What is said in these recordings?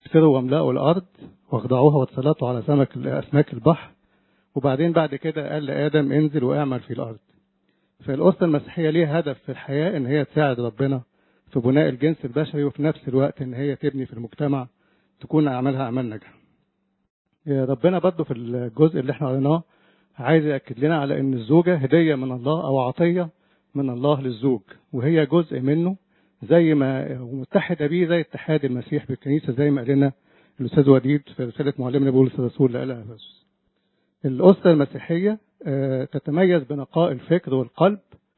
اكثروا واملأوا الأرض واخضعوها واتسلطوا على سمك أسماك البحر وبعدين بعد كده قال لآدم انزل واعمل في الأرض فالأسرة المسيحية ليها هدف في الحياة إن هي تساعد ربنا في بناء الجنس البشري وفي نفس الوقت إن هي تبني في المجتمع تكون أعمالها أعمال ناجحة. ربنا برضه في الجزء اللي احنا قريناه عايز يأكد لنا على إن الزوجة هدية من الله أو عطية من الله للزوج وهي جزء منه زي ما متحدة بيه زي اتحاد المسيح بالكنيسة زي ما قال لنا الأستاذ وديد في رسالة معلمنا بولس الرسول اللي قالها أفسس. الأسرة المسيحية تتميز بنقاء الفكر والقلب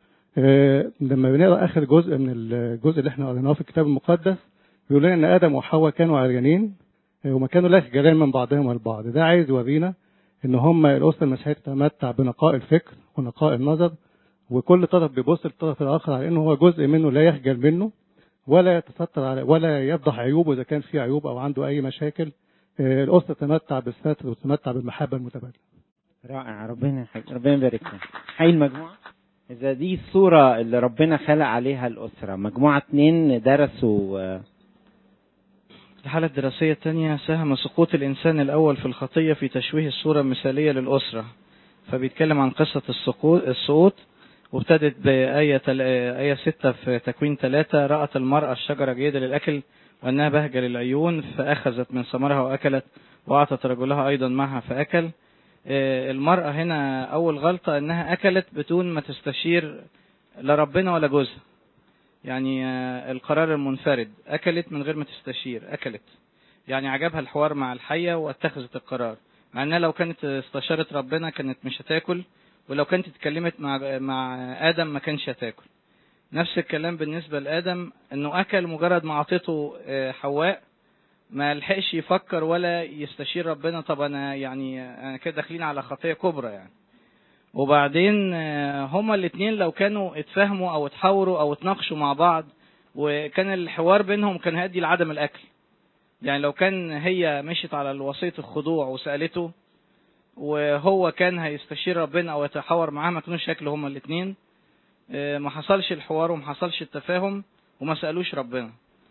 لما بنقرا اخر جزء من الجزء اللي احنا قريناه في الكتاب المقدس بيقول لنا ان ادم وحواء كانوا عريانين وما كانوا لا يخجلان من بعضهم البعض ده عايز يورينا ان هم الاسره المسيحيه تتمتع بنقاء الفكر ونقاء النظر وكل طرف بيبص للطرف الاخر على انه هو جزء منه لا يخجل منه ولا يتستر على ولا يفضح عيوبه اذا كان في عيوب او عنده اي مشاكل الاسره تتمتع بالستر وتتمتع بالمحبه المتبادله رائع ربنا حي... ربنا يبارك لك حي المجموعة إذا دي الصورة اللي ربنا خلق عليها الأسرة مجموعة اتنين درسوا الحالة الدراسية الثانية ساهم سقوط الإنسان الأول في الخطية في تشويه الصورة المثالية للأسرة فبيتكلم عن قصة السقوط السقوط وابتدت بآية تل... آية ستة في تكوين ثلاثة رأت المرأة الشجرة جيدة للأكل وأنها بهجة للعيون فأخذت من ثمرها وأكلت وأعطت رجلها أيضا معها فأكل المرأة هنا أول غلطة إنها أكلت بدون ما تستشير لا ربنا ولا جوزها يعني القرار المنفرد أكلت من غير ما تستشير أكلت يعني عجبها الحوار مع الحية واتخذت القرار مع إنها لو كانت استشارت ربنا كانت مش هتاكل ولو كانت اتكلمت مع مع آدم ما كانش هتاكل نفس الكلام بالنسبة لآدم إنه أكل مجرد ما أعطته حواء ما لحقش يفكر ولا يستشير ربنا طب انا يعني انا كده داخلين على خطيه كبرى يعني وبعدين هما الاثنين لو كانوا اتفاهموا او اتحاوروا او اتناقشوا مع بعض وكان الحوار بينهم كان هيؤدي لعدم الاكل يعني لو كان هي مشيت على وصيه الخضوع وسالته وهو كان هيستشير ربنا او يتحاور معاه ما كانوش ياكلوا هما الاثنين ما حصلش الحوار وما حصلش التفاهم وما سالوش ربنا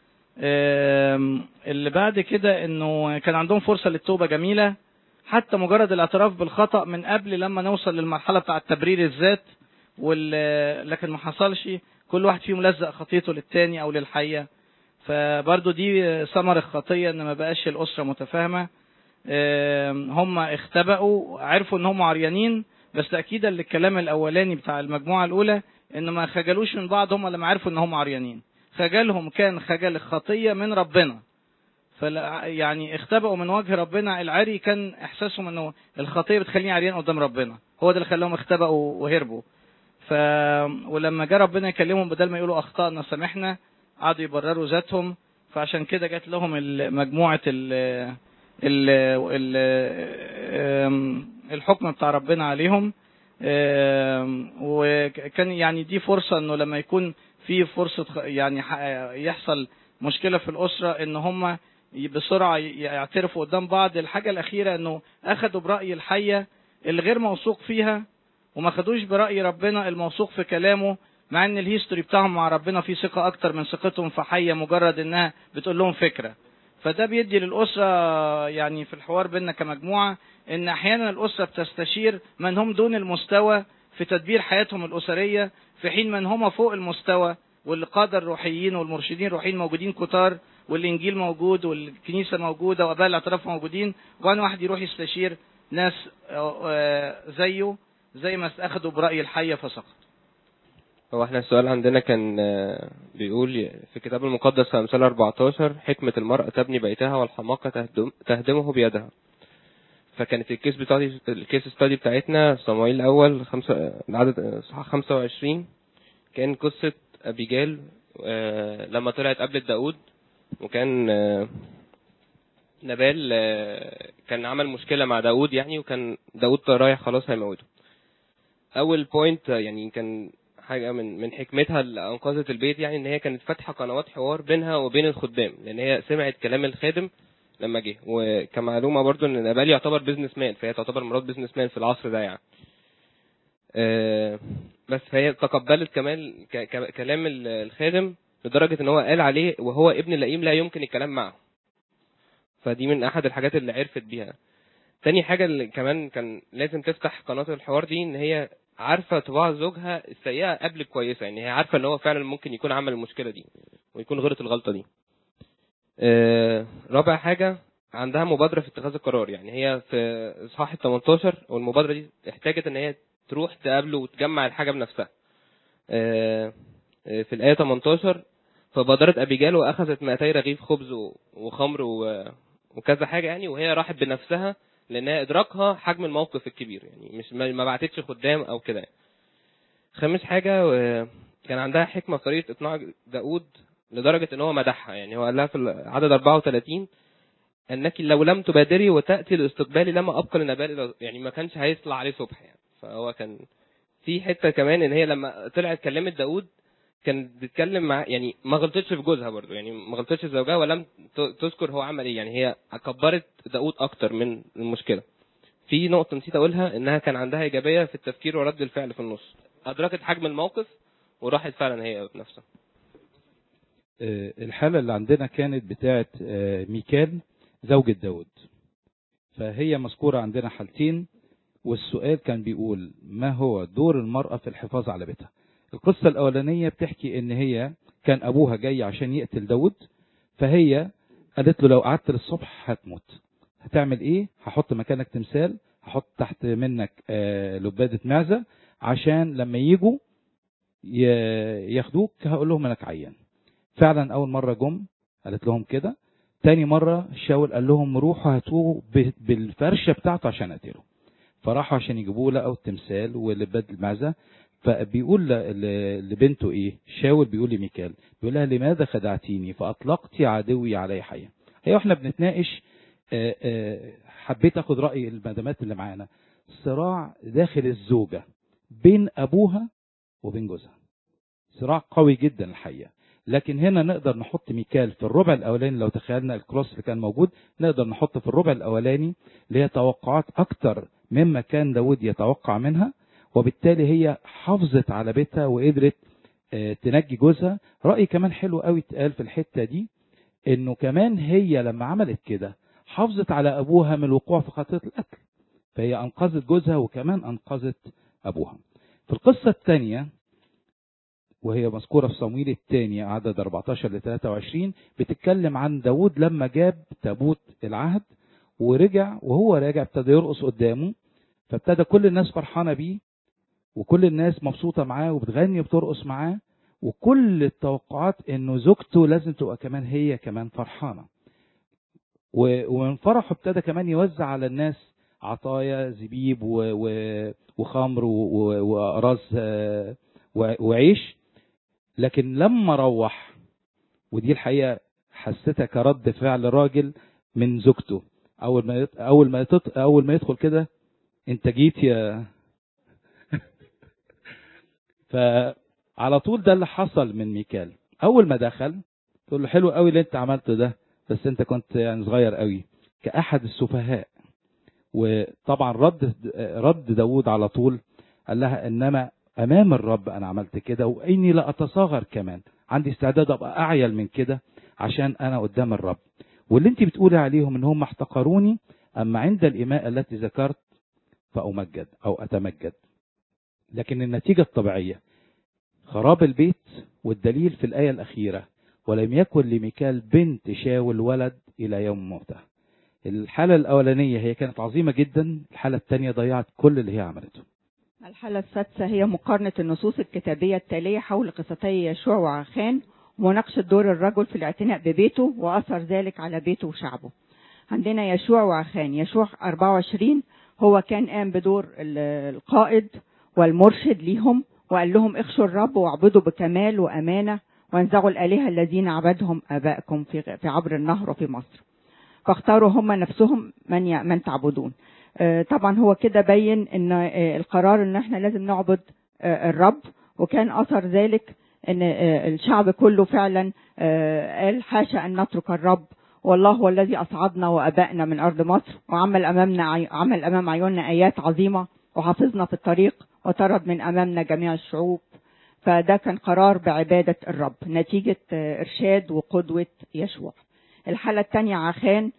اللي بعد كده انه كان عندهم فرصه للتوبه جميله حتى مجرد الاعتراف بالخطا من قبل لما نوصل للمرحله بتاعه تبرير الذات وال... لكن ما حصلش كل واحد فيهم لزق خطيته للتاني او للحيه فبرضو دي ثمر الخطيه ان ما بقاش الاسره متفاهمه هم اختبأوا عرفوا ان هم عريانين بس تاكيدا للكلام الاولاني بتاع المجموعه الاولى ان ما خجلوش من بعض هم لما عرفوا ان هم عريانين خجلهم كان خجل الخطية من ربنا فلا يعني اختبأوا من وجه ربنا العري كان احساسهم انه الخطية بتخليني عريان قدام ربنا هو ده اللي خلاهم اختبأوا وهربوا ف ولما جه ربنا يكلمهم بدل ما يقولوا اخطأنا سامحنا قعدوا يبرروا ذاتهم فعشان كده جات لهم مجموعة ال ال ال الحكم بتاع ربنا عليهم وكان يعني دي فرصة انه لما يكون في فرصة يعني يحصل مشكلة في الأسرة إن هم بسرعة يعترفوا قدام بعض الحاجة الأخيرة إنه أخدوا برأي الحية الغير موثوق فيها وما خدوش برأي ربنا الموثوق في كلامه مع إن الهيستوري بتاعهم مع ربنا فيه ثقة أكتر من ثقتهم في حية مجرد إنها بتقول لهم فكرة فده بيدي للأسرة يعني في الحوار بيننا كمجموعة إن أحيانا الأسرة بتستشير من هم دون المستوى في تدبير حياتهم الأسرية في حين من هم فوق المستوى والقادة الروحيين والمرشدين الروحيين موجودين كتار والإنجيل موجود والكنيسة موجودة وأباء الاعتراف موجودين وأن واحد يروح يستشير ناس زيه زي ما أخذوا برأي الحية فسقط هو احنا السؤال عندنا كان بيقول في الكتاب المقدس في أمثال 14 حكمة المرأة تبني بيتها والحماقة تهدم تهدمه بيدها فكانت الكيس بتاعتي الكيس ستادي بتاعتنا صموئيل الاول خمسة العدد صح 25 كان قصة ابيجال لما طلعت قابلت داود وكان نبال كان عمل مشكلة مع داود يعني وكان داود رايح خلاص هيموته اول بوينت يعني كان حاجة من من حكمتها اللي انقذت البيت يعني ان هي كانت فاتحة قنوات حوار بينها وبين الخدام لان هي سمعت كلام الخادم لما جه وكمعلومه برضو ان نبال يعتبر بيزنس مان فهي تعتبر مرات بيزنس مان في العصر ده يعني أه بس فهي تقبلت كمان كلام الخادم لدرجه ان هو قال عليه وهو ابن لئيم لا يمكن الكلام معه فدي من احد الحاجات اللي عرفت بيها تاني حاجه اللي كمان كان لازم تفتح قناه الحوار دي ان هي عارفه طباع زوجها السيئه قبل الكويسه يعني هي عارفه ان هو فعلا ممكن يكون عمل المشكله دي ويكون غلط الغلطه دي آه، رابع حاجه عندها مبادره في اتخاذ القرار يعني هي في اصحاح ال 18 والمبادره دي احتاجت ان هي تروح تقابله وتجمع الحاجه بنفسها آه، آه، في الايه 18 فبادرت ابيجال واخذت 200 رغيف خبز و- وخمر و- وكذا حاجه يعني وهي راحت بنفسها لانها ادراكها حجم الموقف الكبير يعني مش ما ما بعتتش خدام او كده يعني. خامس حاجه آه، كان عندها حكمه في طريقه اقناع داود لدرجه ان هو مدحها يعني هو قال لها في عدد 34 انك لو لم تبادري وتاتي لاستقبالي لما ابقى لنبال يعني ما كانش هيطلع عليه صبح يعني فهو كان في حته كمان ان هي لما طلعت كلمت داود كانت بتتكلم مع يعني ما غلطتش في جوزها برضو يعني ما غلطتش في زوجها ولم ت- تذكر هو عمل ايه يعني هي كبرت داود اكتر من المشكله في نقطه نسيت اقولها انها كان عندها ايجابيه في التفكير ورد الفعل في النص ادركت حجم الموقف وراحت فعلا هي بنفسها آه، الحالة اللي عندنا كانت بتاعت آه، ميكال زوجة داود فهي مذكورة عندنا حالتين والسؤال كان بيقول ما هو دور المرأة في الحفاظ على بيتها القصة الأولانية بتحكي إن هي كان أبوها جاي عشان يقتل داود فهي قالت له لو قعدت للصبح هتموت هتعمل إيه هحط مكانك تمثال هحط تحت منك آه، لبادة معزة عشان لما يجوا ي- ياخدوك هقول لهم انك عيان فعلا اول مره جم قالت لهم كده تاني مره شاول قال لهم روحوا هاتوه ب- بالفرشه بتاعته عشان اقتله فراحوا عشان يجيبوه لقوا التمثال ولباد المعزه فبيقول ل- ل- لبنته ايه شاول بيقول لميكال بيقول لها لماذا خدعتيني فاطلقتي عدوي علي حيا هي واحنا بنتناقش آه، آه، حبيت اخد راي المدامات اللي معانا صراع داخل الزوجه بين ابوها وبين جوزها صراع قوي جدا الحقيقه لكن هنا نقدر نحط ميكال في الربع الاولاني لو تخيلنا الكروس اللي كان موجود نقدر نحط في الربع الاولاني اللي هي توقعات اكتر مما كان داود يتوقع منها وبالتالي هي حافظت على بيتها وقدرت آه، تنجي جوزها رأي كمان حلو قوي اتقال في الحتة دي انه كمان هي لما عملت كده حافظت على ابوها من الوقوع في خطية القتل فهي انقذت جوزها وكمان انقذت ابوها في القصة الثانية وهي مذكورة في صمويل الثاني عدد 14 ل 23 بتتكلم عن داود لما جاب تابوت العهد ورجع وهو راجع ابتدى يرقص قدامه فابتدى كل الناس فرحانة بيه وكل الناس مبسوطة معاه وبتغني وبترقص معاه وكل التوقعات انه زوجته لازم تبقى كمان هي كمان فرحانة و- ومن فرحه ابتدى كمان يوزع على الناس عطايا زبيب و- و- وخمر و- و- وأراز آه، و- وعيش لكن لما روح ودي الحقيقة حسيتها كرد فعل راجل من زوجته أول ما يط- أول ما يطط أول ما يدخل كده أنت جيت يا فعلى طول ده اللي حصل من ميكال أول ما دخل تقول له حلو قوي اللي أنت عملته ده بس أنت كنت يعني صغير قوي كأحد السفهاء وطبعا رد رد داود على طول قال لها انما امام الرب انا عملت كده واني لا اتصاغر كمان عندي استعداد ابقى اعيل من كده عشان انا قدام الرب واللي انت بتقولي عليهم ان هم احتقروني اما عند الاماء التي ذكرت فامجد او اتمجد لكن النتيجه الطبيعيه خراب البيت والدليل في الايه الاخيره ولم يكن لميكال بنت شاول ولد الى يوم موتها الحاله الاولانيه هي كانت عظيمه جدا الحاله الثانيه ضيعت كل اللي هي عملته الحالة السادسة هي مقارنة النصوص الكتابية التالية حول قصتي يشوع وعخان ومناقشة دور الرجل في الاعتناء ببيته وأثر ذلك على بيته وشعبه عندنا يشوع وعخان يشوع 24 هو كان قام بدور ال- القائد والمرشد ليهم وقال لهم اخشوا الرب واعبدوا بكمال وأمانة وانزعوا الآلهة الذين عبدهم آبائكم في في عبر النهر وفي مصر فاختاروا هم نفسهم من ي- من تعبدون آه، طبعا هو كده بين ان آه، القرار ان احنا لازم نعبد آه، الرب وكان اثر ذلك ان آه، الشعب كله فعلا آه، قال حاشا ان نترك الرب والله هو الذي اصعدنا وابائنا من ارض مصر وعمل امامنا عي- عمل امام عيوننا ايات عظيمه وحافظنا في الطريق وطرد من امامنا جميع الشعوب فده كان قرار بعباده الرب نتيجه آه، ارشاد وقدوه يشوع الحاله الثانيه عخان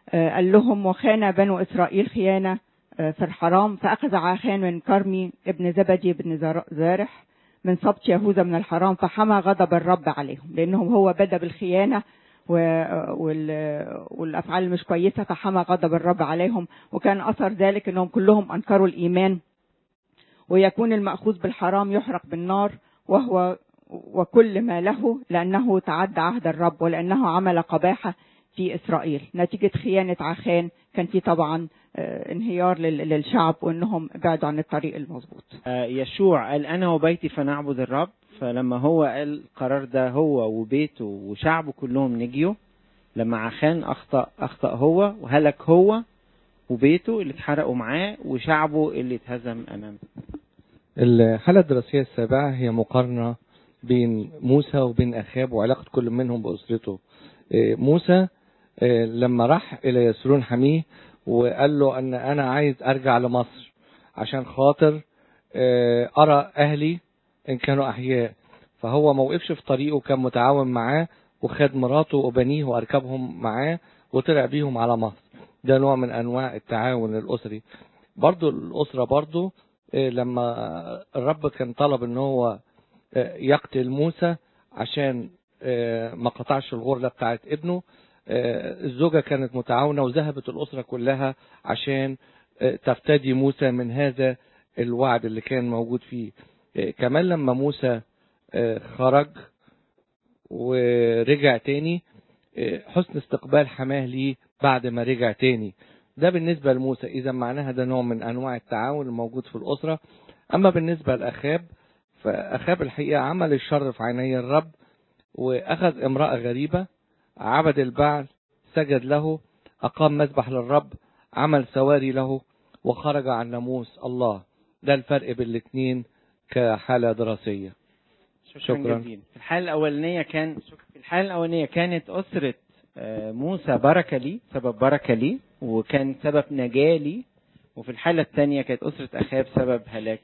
آه، قال لهم وخان بنو إسرائيل خيانة آه، في الحرام فأخذ عاخان من كرمي ابن زبدي بن زر- زارح من سبط يهوذا من الحرام فحمى غضب الرب عليهم لأنهم هو بدأ بالخيانة و- وال- والأفعال المش كويسة فحمى غضب الرب عليهم وكان أثر ذلك أنهم كلهم أنكروا الإيمان ويكون المأخوذ بالحرام يحرق بالنار وهو وكل ما له لأنه تعدى عهد الرب ولأنه عمل قباحة في إسرائيل نتيجة خيانة عخان كان في طبعا آه، انهيار لل- للشعب وأنهم بعدوا عن الطريق المظبوط آه، يشوع قال انا وبيتي فنعبد الرب فلما هو قال القرار ده هو وبيته وشعبه كلهم نجيوا لما عخان اخطا اخطا هو وهلك هو وبيته اللي اتحرقوا معاه وشعبه اللي اتهزم امامه الحالة الدراسية السابعة هي مقارنة بين موسى وبين أخاب وعلاقة كل منهم بأسرته إيه، موسى إيه، لما راح إلى يسرون حميه وقال له أن أنا عايز أرجع لمصر عشان خاطر إيه، أرى أهلي إن كانوا أحياء فهو ما وقفش في طريقه كان متعاون معاه وخد مراته وبنيه وأركبهم معاه وطلع بيهم على مصر ده نوع من أنواع التعاون الأسري برضو الأسرة برضو إيه، لما الرب كان طلب ان هو آه، يقتل موسى عشان آه، ما قطعش الغرة بتاعت ابنه آه، الزوجة كانت متعاونة وذهبت الأسرة كلها عشان آه، تفتدي موسى من هذا الوعد اللي كان موجود فيه آه، كمان لما موسى آه، خرج ورجع تاني آه، حسن استقبال حماه ليه بعد ما رجع تاني ده بالنسبة لموسى إذا معناها ده نوع من أنواع التعاون الموجود في الأسرة أما بالنسبة لأخاب فأخاب الحقيقة عمل الشر في عيني الرب وأخذ امرأة غريبة عبد البعل سجد له أقام مذبح للرب عمل سواري له وخرج عن ناموس الله ده الفرق بين الاثنين كحالة دراسية شكرا, شكراً. جزيلا في الحالة الأولانية كان في الحالة الأولانية كانت أسرة آه، موسى بركة لي سبب بركة لي وكان سبب نجاة لي وفي الحالة الثانية كانت أسرة أخاب سبب هلاك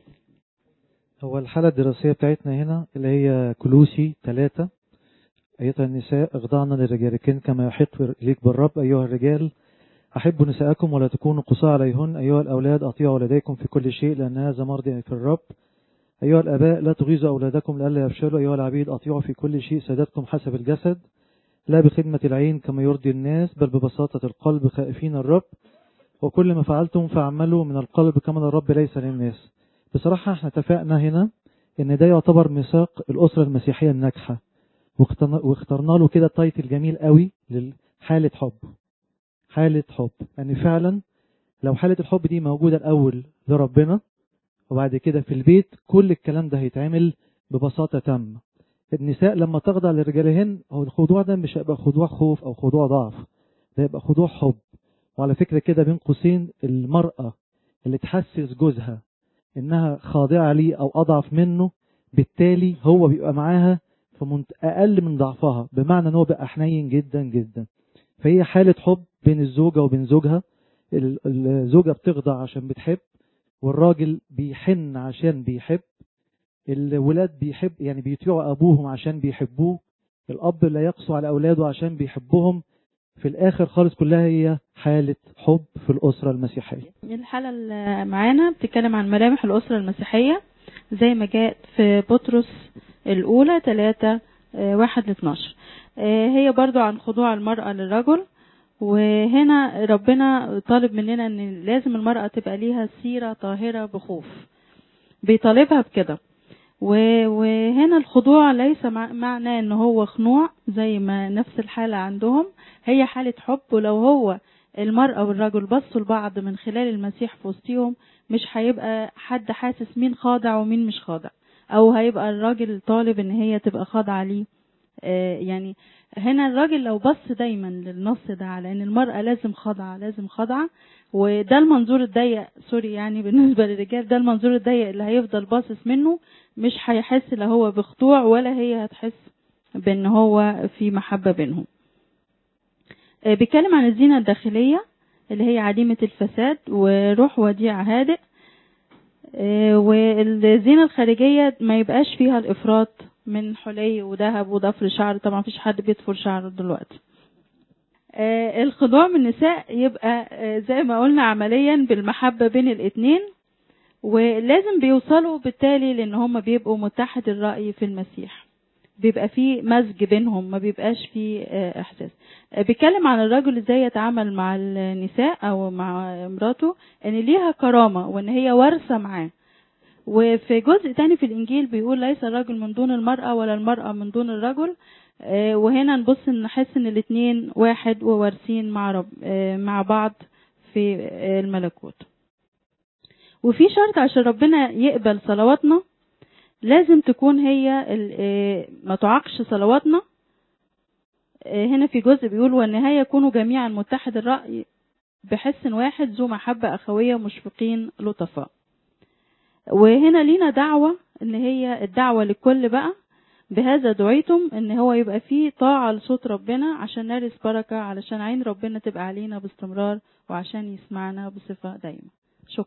هو الحالة الدراسية بتاعتنا هنا اللي هي كلوسي ثلاثة أيتها النساء اخضعن لرجالكن كما يحق إليك بالرب أيها الرجال أحبوا نساءكم ولا تكونوا قصاة عليهن أيها الأولاد أطيعوا والديكم في كل شيء لأن هذا مرضي في الرب أيها الآباء لا تغيظوا أولادكم لئلا يفشلوا أيها العبيد أطيعوا في كل شيء سادتكم حسب الجسد لا بخدمة العين كما يرضي الناس بل ببساطة القلب خائفين الرب وكل ما فعلتم فاعملوا من القلب كما الرب ليس للناس بصراحة احنا اتفقنا هنا ان ده يعتبر ميثاق الأسرة المسيحية الناجحة واخترنا واخترنا له كده تايتل جميل قوي لحالة حب حالة حب يعني فعلا لو حالة الحب دي موجودة الأول لربنا وبعد كده في البيت كل الكلام ده هيتعمل ببساطة تامة النساء لما تخضع لرجالهن هو الخضوع ده مش هيبقى خضوع خوف أو خضوع ضعف ده يبقى خضوع حب وعلى فكرة كده بين قوسين المرأة اللي تحسس جوزها انها خاضعة ليه او اضعف منه بالتالي هو بيبقى معاها في منت... اقل من ضعفها بمعنى ان هو بقى حنين جدا جدا فهي حالة حب بين الزوجة وبين زوجها ال- الزوجة بتخضع عشان بتحب والراجل بيحن عشان بيحب الولاد بيحب يعني بيطيعوا ابوهم عشان بيحبوه الاب لا يقسو على اولاده عشان بيحبهم في الاخر خالص كلها هي حالة حب في الاسرة المسيحية الحالة اللي معانا بتتكلم عن ملامح الأسرة المسيحية زي ما جاءت في بطرس الأولى 3 واحد ل 12 آه، هي برضو عن خضوع المرأة للرجل وهنا ربنا طالب مننا ان لازم المرأة تبقى ليها سيرة طاهرة بخوف بيطالبها بكده و- وهنا الخضوع ليس مع- معناه ان هو خنوع زي ما نفس الحالة عندهم هي حالة حب ولو هو المرأة والرجل بصوا لبعض من خلال المسيح في وسطهم مش هيبقى حد حاسس مين خاضع ومين مش خاضع او هيبقى الراجل طالب ان هي تبقى خاضعة ليه آه، يعني هنا الراجل لو بص دايما للنص ده على ان المرأة لازم خاضعة لازم خاضعة وده المنظور الضيق سوري يعني بالنسبة للرجال ده المنظور الضيق اللي هيفضل باصص منه مش هيحس لا هو بخضوع ولا هي هتحس بان هو في محبة بينهم آه، بيتكلم عن الزينة الداخلية اللي هي عديمة الفساد وروح وديع هادئ آه، والزينة الخارجية ما يبقاش فيها الإفراط من حلي وذهب وضفر شعر طبعا مفيش حد بيضفر شعره دلوقتي آه، الخضوع من النساء يبقى آه، زي ما قلنا عمليا بالمحبة بين الاتنين ولازم بيوصلوا بالتالي لان هم بيبقوا متحد الرأي في المسيح بيبقى في مزج بينهم ما بيبقاش في آه، احساس آه، بيتكلم عن الرجل ازاي يتعامل مع النساء او مع مراته ان ليها كرامة وان هي وارثة معاه وفي جزء تاني في الانجيل بيقول ليس الرجل من دون المرأة ولا المرأة من دون الرجل آه، وهنا نبص نحس ان الاتنين واحد ووارثين مع رب آه، مع بعض في آه، الملكوت وفي شرط عشان ربنا يقبل صلواتنا لازم تكون هي ال- آه، ما تعاقش صلواتنا آه، هنا في جزء بيقول والنهاية يكونوا جميعا متحد الرأي بحس واحد ذو محبة أخوية مشفقين لطفاء وهنا لينا دعوة ان هي الدعوة للكل بقى بهذا دعيتم ان هو يبقى فيه طاعة لصوت ربنا عشان نرث بركة علشان عين ربنا تبقى علينا باستمرار وعشان يسمعنا بصفة دايمة